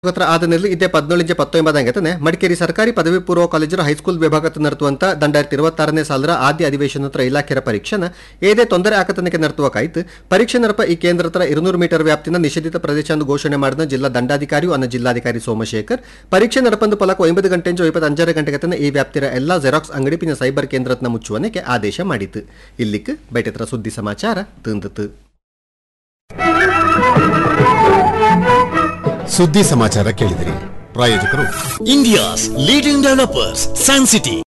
ಹತ್ರ ಆದನಲ್ಲಿ ಇದೇ ಪದ್ನೇಳಿಂಚೆ ಪತ್ತೊಂಬತ್ತಂಗೆತನೆ ಮಡಿಕೇರಿ ಸರ್ಕಾರಿ ಪದವಿ ಪೂರ್ವ ಕಾಲೇಜರ ಹೈಸ್ಕೂಲ್ ವಿಭಾಗದ ನರ್ತುವಂತ ದಂಡಾಯಿರത്തി ಇರುವತ್ತಾರನೇ ಸಾಲರ ಆದ್ಯ ಅಧಿವೇಶನತ್ರ ಇಲಾಖೆಯ ಪರೀಕ್ಷೆನ ಏದೇ ತೊಂದರೆ ಆಕತನಕ್ಕೆ ನರ್ತುವಕಾಯ್ತು ಪರೀಕ್ಷೆ ನರಪ ಈ ಕೇಂದ್ರ ಹತ್ರ ഇരുന്നൂറ് ಮೀಟರ್ ವ್ಯಾಪ್ತಿನ ನಿಷೇಧಿತ ಪ್ರದೇಶ ಎಂದು ಘೋಷಣೆ ಮಾಡಿದ ಜಿಲ್ಲಾ ದಂಡಾಧಿಕಾರಿಯು ಅನ್ನ ಜಿಲ್ಲಾಧಿಕಾರಿ ಸೋಮಶೇಖರ್ ಪರೀಕ್ಷೆ ನಡಪಂದು ಫಲಕ ಒಂಬತ್ತು ಗಂಟೆಂಚು ಇಪ್ಪತ್ತು ಅಂಜರ ಗಂಟೆಗೆ ತನ ಈ ವ್ಯಾಪ್ತಿರ ಎಲ್ಲಾ ಜೆರಾಕ್ಸ್ ಅಂಗಡಿ ಪಿನ ಸೈಬರ್ ಕೇಂದ್ರತ್ನ ಮುಚ್ಚುವನೆಗೆ ಆದೇಶ ಮಾಡಿತು ಇಲ್ಲಿಕ್ ಬೈಟತ್ರ ಸುದ್ದಿ ಸಮಾಚಾರ ತಂದಿತು ಸುದ್ದಿ ಸಮಾಚಾರ ಕೇಳಿದಿರಿ ಪ್ರಾಯೋಜಕರು India's leading developers, Sun City.